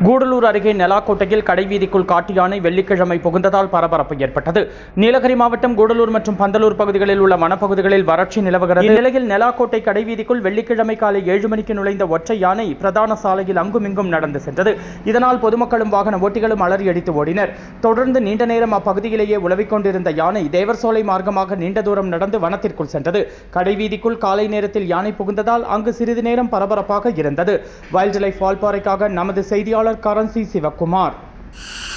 கூடலூர் அருகே நெலாக்கோட்டையில் கடைவீதிக்குள் காட்டு யானை வெள்ளிக்கிழமை புகுந்ததால் பரபரப்பு ஏற்பட்டது நீலகிரி மாவட்டம் கூடலூர் மற்றும் பந்தலூர் பகுதிகளில் உள்ள வனப்பகுதிகளில் வறட்சி நிலவுகிறது இந்நிலையில் நெலாக்கோட்டை கடைவீதிக்குள் வெள்ளிக்கிழமை காலை ஏழு மணிக்கு நுழைந்த ஒற்றை யானை பிரதான சாலையில் அங்குமிங்கும் நடந்து சென்றது இதனால் பொதுமக்களும் வாகன ஓட்டிகளும் அலறி அடித்து ஓடினர் தொடர்ந்து நீண்ட நேரம் அப்பகுதியிலேயே உலவிக் கொண்டிருந்த யானை தேவர்சோலை மார்க்கமாக நீண்ட தூரம் நடந்து வனத்திற்குள் சென்றது கடைவீதிக்குள் காலை நேரத்தில் யானை புகுந்ததால் அங்கு சிறிது நேரம் பரபரப்பாக இருந்தது வைல்ட் லைஃப் வால்பாறைக்காக நமது செய்தியாளர் கரன்சி சிவக்குமார்